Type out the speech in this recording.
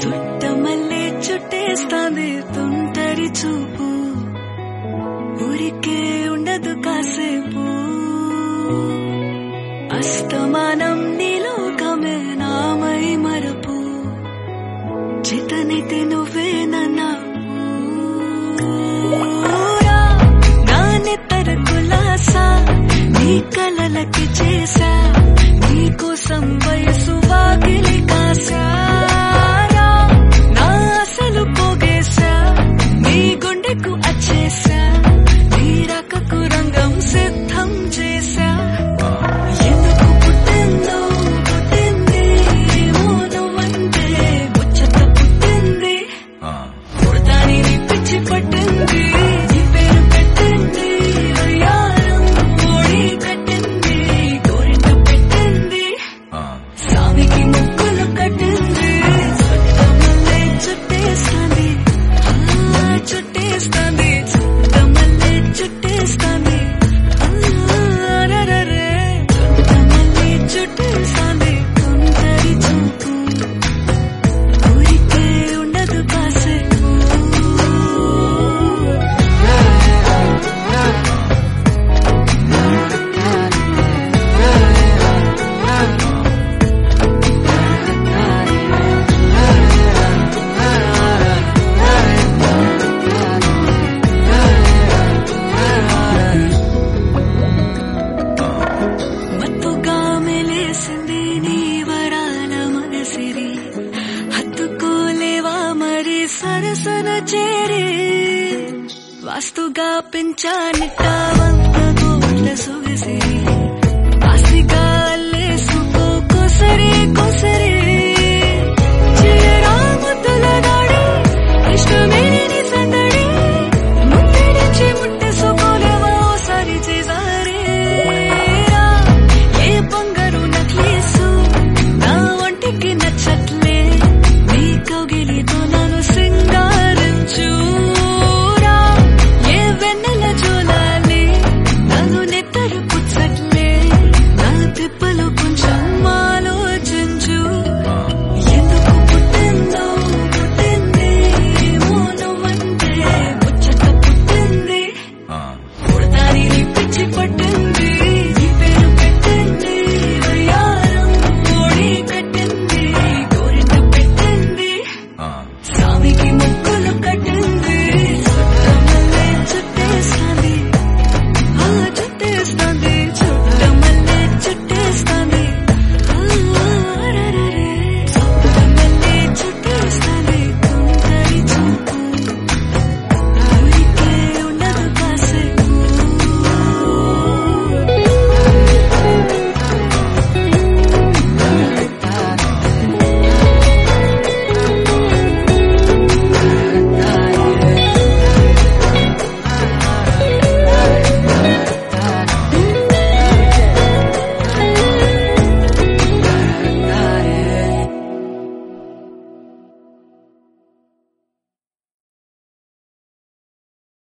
చుట్టమల్లే చుట్టేస్తాంది తుంటరి చూపు ఊరికే ఉండదు కాసేపు అస్తమానం నీలోకమే నామై మరపు చితనైతే నువ్వే నన్నా నాన్నెత్తర కులాసా నీ కలలకి చేసా నీ కోసం వయసు వాకిలి కాసారా నా అసలు పోగేశా నీ గుండెకు అచ్చేసా నీ రకకు రంగం సిద్ధం చేశా ఎందుకు పుట్టిందో పుట్టింది ఏమో నువ్వంటే ముచ్చట పుట్టింది పుడతాని నీ పిచ్చి పట్టింది నీ పేరు పెట్టింది వయ్యారం మోడి కట్టింది గోరింట పెట్టింది స్వామికి ముక్కులు కట్టింది చుట్టమల్లే చుట్టేస్తాంది ఆ, చుట్టేస్తాంది చుట్టమల్లే చుట్టేస్తాంది ఆ, రరరే. చుట్టమల్లే చుట్టేస్తాంది తుంటరి చూపు ఊరికే ఉండదు కాసేపు మత్తుగా మెలేసింది నీ వరాల మనసిరి హత్తుకోలేవా మరి సరసన చేరి వాస్తుగా పెంచానిట్ట వంద కోట్ల సొగసిరి